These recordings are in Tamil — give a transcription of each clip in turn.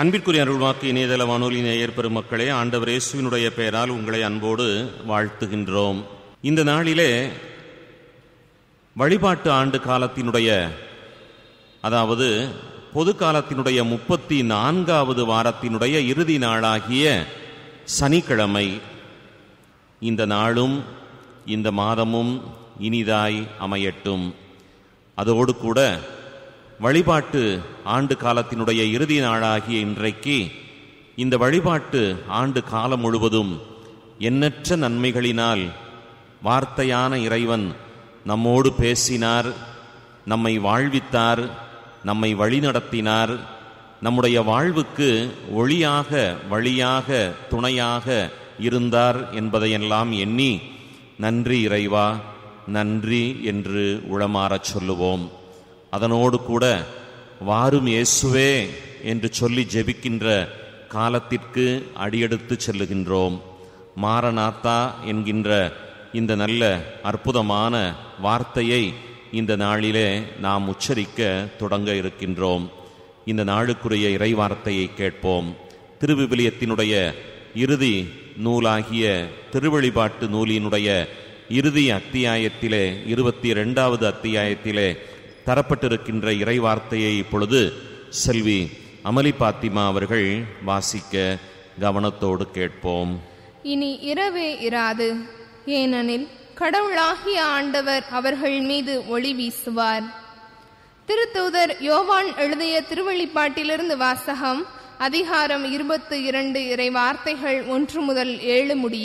அன்பிற்குரிய அருள்வாக்கு இணையதள வானொலி நேயர் பெருமக்களே ஆண்டவர் இயேசுவினுடைய பெயரால் உங்களை அன்போடு வாழ்த்துகின்றோம் இந்த நாளிலே வழிபாட்டு ஆண்டு காலத்தினுடைய அதாவது பொது காலத்தினுடைய முப்பத்தி நான்காவது வாரத்தினுடைய இறுதி நாளாகிய சனிக்கிழமை இந்த நாளும் இந்த மாதமும் இனிதாய் அமையட்டும் அதோடு கூட வழிபாட்டு ஆண்டு காலத்தினுடைய இறுதி நாளாகிய இன்றைக்கு இந்த வழிபாட்டு ஆண்டு காலம் முழுவதும் எண்ணற்ற நன்மைகளினால் வார்த்தையான இறைவன் நம்மோடு பேசினார் நம்மை வாழ்வித்தார் நம்மை வழிநடத்தினார் நம்முடைய வாழ்வுக்கு ஒளியாக வழியாக துணையாக இருந்தார் என்பதையெல்லாம் எண்ணி நன்றி இறைவா நன்றி என்று உளமாறச் சொல்லுவோம் அதனோடு கூட வாரும் இயேசுவே என்று சொல்லி ஜெபிக்கின்ற காலத்திற்கு அடியெடுத்து செல்லுகின்றோம் மாரநாத்தா என்கின்ற இந்த நல்ல அற்புதமான வார்த்தையை இந்த நாளிலே நாம் உச்சரிக்க தொடங்க இருக்கின்றோம் இந்த நாளுக்குரிய இறை வார்த்தையை கேட்போம் திருவிவிலியத்தினுடைய இறுதி நூலாகிய திருவழிபாட்டு நூலினுடைய இறுதி அத்தியாயத்திலே இருபத்தி இரண்டாவது அத்தியாயத்திலே தரப்பட்டிருக்கின்ற இறை வார்த்தையை இப்பொழுது செல்வி அமலி பாத்திமா அவர்கள் வாசிக்க கவனத்தோடு கேட்போம் இனி இரவே இராது ஏனெனில் கடவுளாகிய ஆண்டவர் அவர்கள் மீது ஒளி வீசுவார் திருத்தூதர் யோவான் எழுதிய திருவழிப்பாட்டிலிருந்து வாசகம் அதிகாரம் இருபத்து இரண்டு இறை வார்த்தைகள் ஒன்று முதல் ஏழு முடிய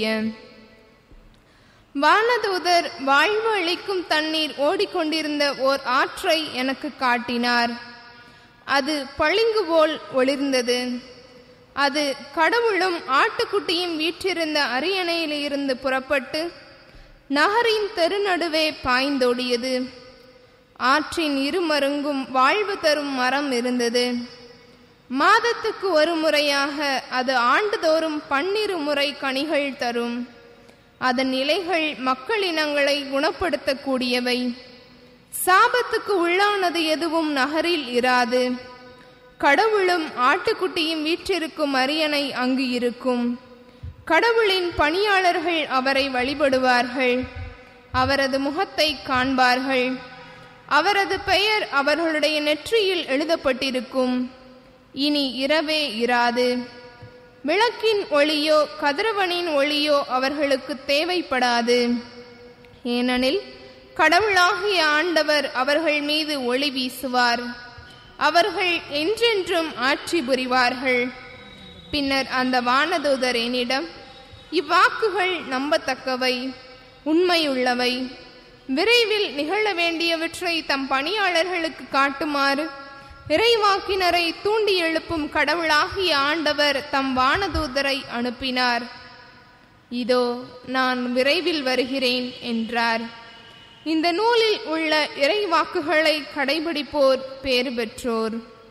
வானதூதர் வாழ்வு அளிக்கும் தண்ணீர் ஓடிக்கொண்டிருந்த ஓர் ஆற்றை எனக்கு காட்டினார் அது பளிங்கு போல் ஒளிர்ந்தது அது கடவுளும் ஆட்டுக்குட்டியும் வீற்றிருந்த அரியணையிலிருந்து புறப்பட்டு நகரின் தெருநடுவே பாய்ந்தோடியது ஆற்றின் இருமருங்கும் வாழ்வு தரும் மரம் இருந்தது மாதத்துக்கு ஒரு முறையாக அது ஆண்டுதோறும் பன்னிரு முறை கனிகள் தரும் அதன் இலைகள் மக்களினங்களை குணப்படுத்தக்கூடியவை சாபத்துக்கு உள்ளானது எதுவும் நகரில் இராது கடவுளும் ஆட்டுக்குட்டியும் வீற்றிருக்கும் அரியணை அங்கு இருக்கும் கடவுளின் பணியாளர்கள் அவரை வழிபடுவார்கள் அவரது முகத்தை காண்பார்கள் அவரது பெயர் அவர்களுடைய நெற்றியில் எழுதப்பட்டிருக்கும் இனி இரவே இராது விளக்கின் ஒளியோ கதிரவனின் ஒளியோ அவர்களுக்கு தேவைப்படாது ஏனெனில் கடவுளாகிய ஆண்டவர் அவர்கள் மீது ஒளி வீசுவார் அவர்கள் என்றென்றும் ஆட்சி புரிவார்கள் பின்னர் அந்த வானதூதர் என்னிடம் இவ்வாக்குகள் நம்பத்தக்கவை உண்மையுள்ளவை விரைவில் நிகழ வேண்டியவற்றை தம் பணியாளர்களுக்கு காட்டுமாறு இறைவாக்கினரை தூண்டி எழுப்பும் கடவுளாகிய ஆண்டவர் தம் வானதூதரை அனுப்பினார் இதோ நான் விரைவில் வருகிறேன் என்றார் இந்த நூலில் உள்ள இறைவாக்குகளை கடைபிடிப்போர் பேறு பெற்றோர்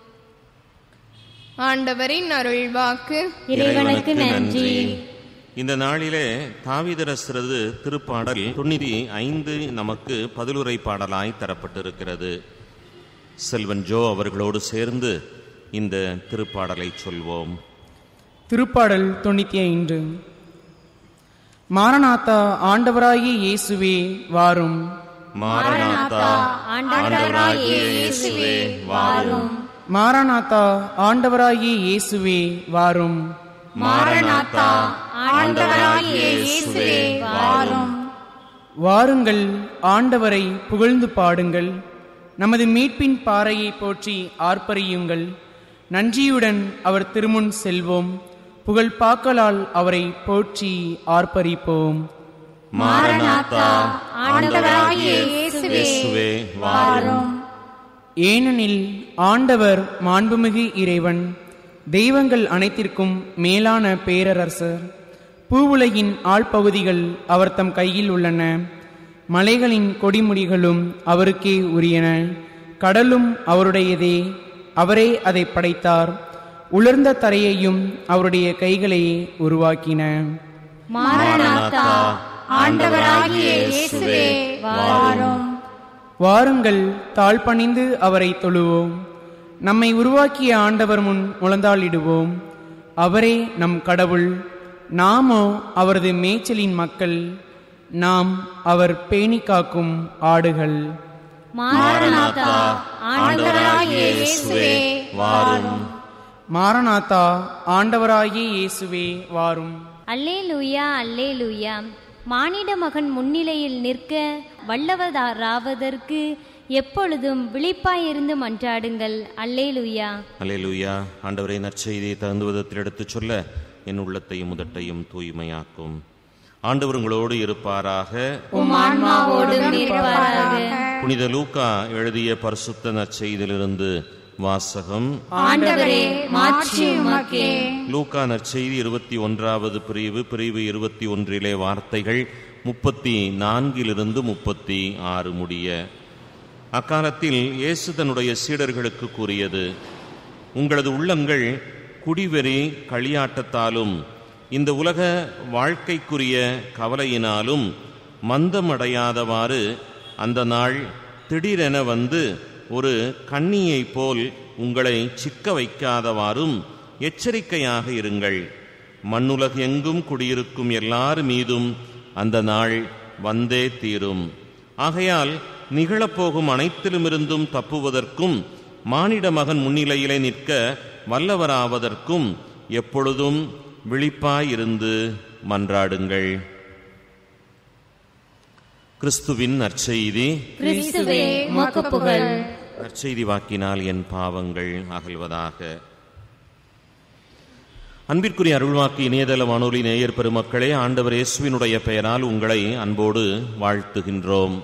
ஆண்டவரின் அருள்வாக்கு இறைவனுக்கு நன்றி இந்த நாளிலே தாவிதரசரது திருப்பாடல் தொண்ணூத்தி ஐந்து நமக்கு பதிலுரை பாடலாய் தரப்பட்டிருக்கிறது செல்வன் ஜோ அவர்களோடு சேர்ந்து இந்த திருப்பாடலை சொல்வோம் திருப்பாடல் தொண்ணூத்தி ஐந்து மாரநாத்தா ஆண்டவராகிய இயேசுவே வாரும் மாரநாதா ஆண்டவராகிய இயேசுவே வாரும் மாரநாத்தா ஆண்டவராகிய இயேசுவே வாரும் மாரநாத்தா ஆண்டவராகிய இயேசுவே வாரும் வாருங்கள் ஆண்டவரை புகழ்ந்து பாடுங்கள் நமது மீட்பின் பாறையை போற்றி ஆர்ப்பரியுங்கள் நன்றியுடன் அவர் திருமுன் செல்வோம் புகழ் பாக்கலால் அவரை போற்றி ஆர்ப்பரிப்போம் மாரநாதா ஆண்டவராகிய இயேசுவே இயேசுவே வாரும் வாரும் ஏனெனில் ஆண்டவர் மாண்புமிகு இறைவன் தெய்வங்கள் அனைத்திற்கும் மேலான பேரரசர் பூவுலகின் ஆழ்பகுதிகள் அவர் தம் கையில் உள்ளன மலைகளின் கொடிமுடிகளும் அவருக்கே உரியன கடலும் அவருடையதே அவரே அதை படைத்தார் உலர்ந்த தரையையும் அவருடைய கைகளே உருவாக்கின மாரநாதா ஆண்டவராகிய இயேசுவே வாரும் வாருங்கள் தாழ்பணிந்து அவரை தொழுவோம் நம்மை உருவாக்கிய ஆண்டவர் முன் முழந்தாளிடுவோம் அவரே நம் கடவுள் நாமோ அவரது மேய்ச்சலின் மக்கள் நாம் அவர் பேணி காக்கும் ஆடுகள் மாரநாதா ஆண்டவராகிய இயேசுவே வாரும் மாரநாதா ஆண்டவராகிய இயேசுவே வாரும் அல்லேலூயா அல்லேலூயா மானிட மகன் முன்னிலையில் நிற்க வல்லவராவதற்கு எப்பொழுதும் விழிப்பாயிருந்து மன்றாடுங்கள் அல்லேலூயா அல்லேலூயா ஆண்டவரை நற்செய்தியை தகுந்த விதத்தில் எடுத்துச் சொல்ல என் உள்ளத்தையும் முதட்டையும் தூய்மையாக்கும் ஆண்டவர் உங்களோடு இருப்பாராக உம் ஆன்மாவோடும் இருப்பாராக புனித லூக்கா எழுதிய பரிசுத்த நற்செய்தியிலிருந்து வாசகம் ஆண்டவரே மாற்றி உமக்கே லூக்கா நற்செய்தி இருபத்தி ஒன்றாவது பிரிவு பிரிவு இருபத்தி ஒன்றிலே வார்த்தைகள் முப்பத்தி நான்கிலிருந்து முப்பத்தி ஆறு முடிய அக்காலத்தில் இயேசு தன்னுடைய சீடர்களுக்கு கூறியது உங்களது உள்ளங்கள் குடிவெறி களியாட்டத்தாலும் இந்த உலக வாழ்க்கைக்குரிய கவலையினாலும் மந்தமடையாதவாறு அந்த நாள் திடீரென வந்து ஒரு கண்ணியைப் போல் உங்களை சிக்க வைக்காதவாறும் எச்சரிக்கையாக இருங்கள் மண்ணுலகு எங்கும் குடியிருக்கும் எல்லார் மீதும் அந்த நாள் வந்தே தீரும் ஆகையால் நிகழப்போகும் அனைத்திலுமிருந்தும் தப்புவதற்கும் மானிட மகன் முன்னிலையிலே நிற்க வல்லவராவதற்கும் எப்பொழுதும் விழிப்பாயிருந்து மன்றாடுங்கள் கிறிஸ்துவின் நற்செய்தி கிறிஸ்துவே உமக்கு புகழ் நற்செய்தி வாக்கினால் என் பாவங்கள் அகல்வதாக அன்பிற்குரிய அருள்வாக்கு இணையதள வானொலி நேயர் பெருமக்களே ஆண்டவர் இயேசுவினுடைய பெயரால் உங்களை அன்போடு வாழ்த்துகின்றோம்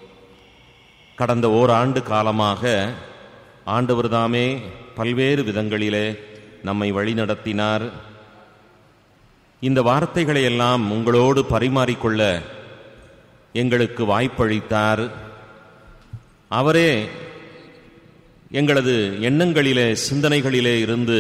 கடந்த ஓராண்டு காலமாக ஆண்டவர் தாமே பல்வேறு விதங்களிலே நம்மை வழிநடத்தினார் இந்த வார்த்தைகளை எல்லாம் உங்களோடு பரிமாறிக்கொள்ள எங்களுக்கு வாய்ப்பளித்தார் அவரே எங்களது எண்ணங்களிலே சிந்தனைகளிலே இருந்து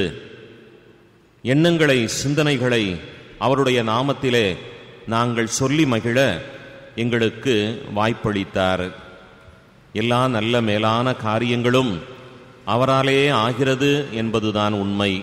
எண்ணங்களை சிந்தனைகளை அவருடைய நாமத்திலே நாங்கள் சொல்லி மகிழ எங்களுக்கு வாய்ப்பளித்தார் எல்லா நல்ல மேலான காரியங்களும் அவராலே ஆகிறது என்பதுதான் உண்மை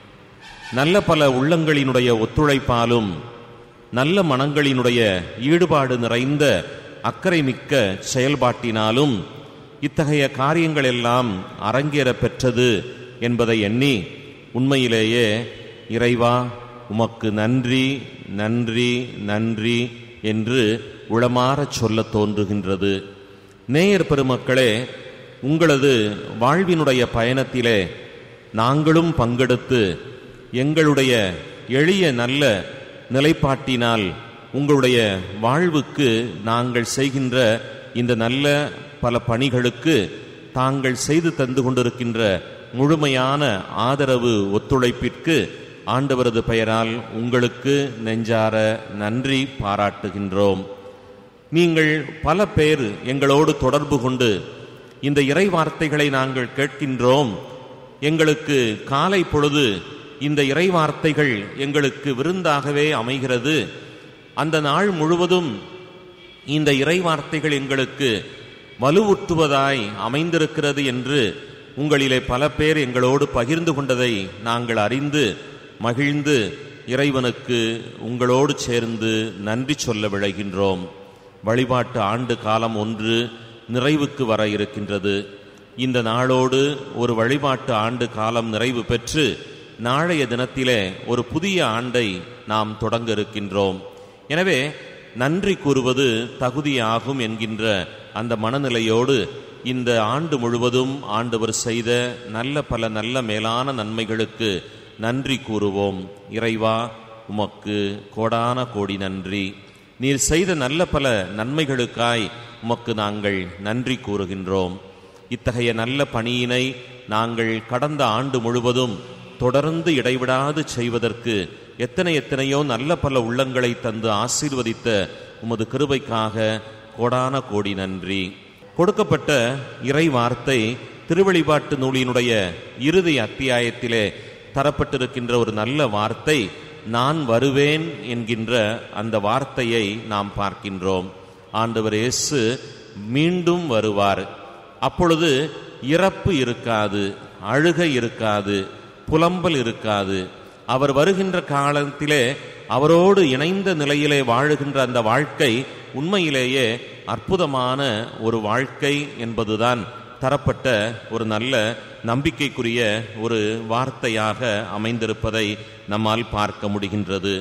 நல்ல பல உள்ளங்களினுடைய ஒத்துழைப்பாலும் நல்ல மனங்களினுடைய ஈடுபாடு நிறைந்த அக்கறை மிக்க செயல்பாட்டினாலும் இத்தகைய காரியங்கள் எல்லாம் அரங்கேற பெற்றது என்பதை எண்ணி உண்மையிலேயே இறைவா உமக்கு நன்றி நன்றி நன்றி என்று உளமாறச் சொல்லத் தோன்றுகின்றது நேயர் பெருமக்களே உங்களது வாழ்வினுடைய பயணத்திலே நாங்களும் பங்கெடுத்து எங்களுடைய எளிய நல்ல நிலைப்பாட்டினால் உங்களுடைய வாழ்வுக்கு நாங்கள் செய்கின்ற இந்த நல்ல பல பணிகளுக்கு தாங்கள் செய்து தந்து கொண்டிருக்கின்ற முழுமையான ஆதரவு ஒத்துழைப்பிற்கு ஆண்டவரது பெயரால் உங்களுக்கு நெஞ்சார நன்றி பாராட்டுகின்றோம் நீங்கள் பல பேர் எங்களோடு தொடர்பு கொண்டு இந்த இறை வார்த்தைகளை நாங்கள் கேட்கின்றோம் எங்களுக்கு காலை பொழுது இந்த இறை வார்த்தைகள் எங்களுக்கு விருந்தாகவே அமைகிறது அந்த நாள் முழுவதும் இந்த இறை வார்த்தைகள் எங்களுக்கு வலுவூட்டுவதாய் அமைந்திருக்கிறது என்று உங்களிலே பல பேர் எங்களோடு பகிர்ந்து கொண்டதை நாங்கள் அறிந்து மகிழ்ந்து இறைவனுக்கு உங்களோடு சேர்ந்து நன்றி சொல்ல விழைகின்றோம் வழிபாட்டு ஆண்டு காலம் ஒன்று நிறைவுக்கு வர இருக்கின்றது இந்த நாளோடு ஒரு வழிபாட்டு ஆண்டு காலம் நிறைவு பெற்று நாளைய தினத்திலே ஒரு புதிய ஆண்டை நாம் தொடங்க இருக்கின்றோம் எனவே நன்றி கூறுவது தகுதியாகும் என்கின்ற அந்த மனநிலையோடு இந்த ஆண்டு முழுவதும் ஆண்டவர் செய்த நல்ல பல நல்ல மேலான நன்மைகளுக்கு நன்றி கூறுவோம் இறைவா உமக்கு கோடான கோடி நன்றி நீர் செய்த நல்ல பல நன்மைகளுக்காய் உமக்கு நாங்கள் நன்றி கூறுகின்றோம் இத்தகைய நல்ல பணியினை நாங்கள் கடந்த ஆண்டு முழுவதும் தொடர்ந்து இடைவிடாது செய்வதற்கு எத்தனை எத்தனையோ நல்ல பல உள்ளங்களை தந்து ஆசீர்வதித்த உமது கிருபைக்காக கோடான கோடி நன்றி கொடுக்கப்பட்ட இறை வார்த்தை திருவெளிபாட்டு நூலினுடைய இறுதி அத்தியாயத்திலே தரப்பட்டிருக்கின்ற ஒரு நல்ல வார்த்தை நான் வருவேன் என்கின்ற அந்த வார்த்தையை நாம் பார்க்கின்றோம் ஆண்டவர் இயேசு மீண்டும் வருவார் அப்பொழுது இறப்பு இருக்காது அழுகை இருக்காது புலம்பல் இருக்காது அவர் வருகின்ற காலத்திலே அவரோடு இணைந்த நிலையிலே வாழுகின்ற அந்த வாழ்க்கை உண்மையிலேயே அற்புதமான ஒரு வாழ்க்கை என்பதுதான் தரப்பட்ட ஒரு நல்ல நம்பிக்கைக்குரிய ஒரு வார்த்தையாக அமைந்திருப்பதை நம்மால் பார்க்க முடிகின்றது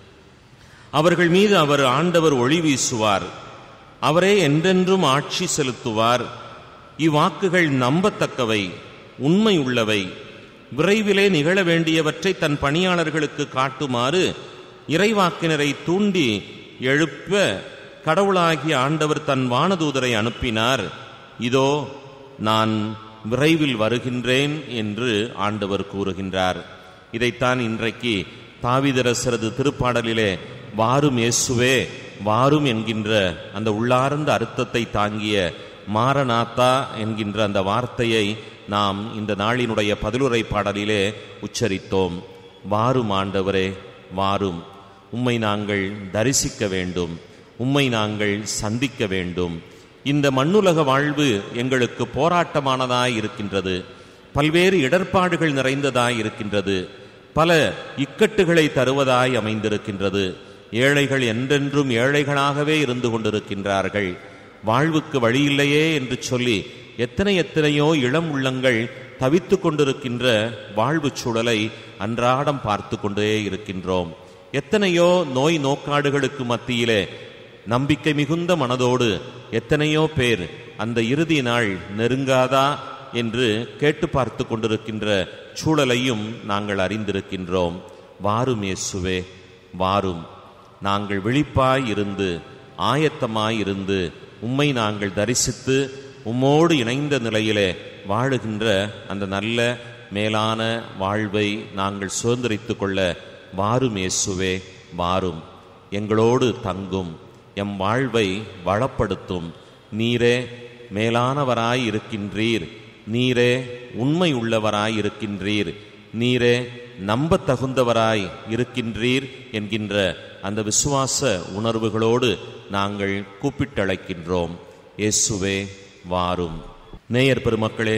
அவர்கள் மீது அவர் ஆண்டவர் ஒளி வீசுவார் அவரே என்றென்றும் ஆட்சி செலுத்துவார் இவ்வாக்குகள் நம்பத்தக்கவை உண்மை உள்ளவை விரைவிலே நிகழ வேண்டியவற்றை தன் பணியாளர்களுக்கு காட்டுமாறு இறைவாக்கினரை தூண்டி எழுப்ப கடவுளாகிய ஆண்டவர் தன் வானதூதரை அனுப்பினார் இதோ நான் விரைவில் வருகின்றேன் என்று ஆண்டவர் கூறுகின்றார் இதைத்தான் இன்றைக்கு தாவிதரசரது திருப்பாடலிலே வாரும் இயேசுவே வாரும் என்கின்ற அந்த உள்ளார்ந்த அர்த்தத்தை தாங்கிய மாரநாத்தா என்கின்ற அந்த வார்த்தையை நாம் இந்த நாளினுடைய பதிலுரை பாடலிலே உச்சரித்தோம் வாரும் ஆண்டவரே வாரும் உம்மை நாங்கள் தரிசிக்க வேண்டும் உம்மை நாங்கள் சந்திக்க வேண்டும் இந்த மண்ணுலக வாழ்வு எங்களுக்கு போராட்டமானதாய் இருக்கின்றது பல்வேறு இடர்பாடுகள் நிறைந்ததாய் இருக்கின்றது பல இக்கட்டுகளை தருவதாய் அமைந்திருக்கின்றது ஏழைகள் என்றென்றும் ஏழைகளாகவே இருந்து கொண்டிருக்கின்றார்கள் வாழ்வுக்கு வழியில்லையே என்று சொல்லி எத்தனை எத்தனையோ இளம் உள்ளங்கள் தவித்து கொண்டிருக்கின்ற வாழ்வுச் சூழலை அன்றாடம் பார்த்து கொண்டே இருக்கின்றோம் எத்தனையோ நோய் நோக்காடுகளுக்கு மத்தியிலே நம்பிக்கை மிகுந்த மனதோடு எத்தனையோ பேர் அந்த இறுதி நாள் நெருங்காதா என்று கேட்டு பார்த்து கொண்டிருக்கின்ற சூழலையும் நாங்கள் அறிந்திருக்கின்றோம் வாரும் இயேசுவே வாரும் நாங்கள் விழிப்பாய் இருந்து ஆயத்தமாய் இருந்து உம்மை நாங்கள் தரிசித்து உம்மோடு இணைந்த நிலையிலே வாழுகின்ற அந்த நல்ல மேலான வாழ்வை நாங்கள் சுதந்திரித்துக் கொள்ள வாரும் இயேசுவே வாரும் எங்களோடு தங்கும் எம் வாழ்வை வளப்படுத்தும் நீரே மேலானவராய் இருக்கின்றீர் நீரே உண்மை உள்ளவராய் இருக்கின்றீர் நீரே நம்பத் தகுந்தவராய் இருக்கின்றீர் என்கின்ற அந்த விசுவாச உணர்வுகளோடு நாங்கள் கூப்பிட்டழைக்கின்றோம் இயேசுவே வாரும் நேயர் பெருமக்களே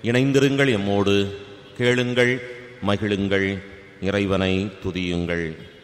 இணைந்திருங்கள் எம்மோடு கேளுங்கள் மகிழுங்கள் இறைவனை துதியுங்கள்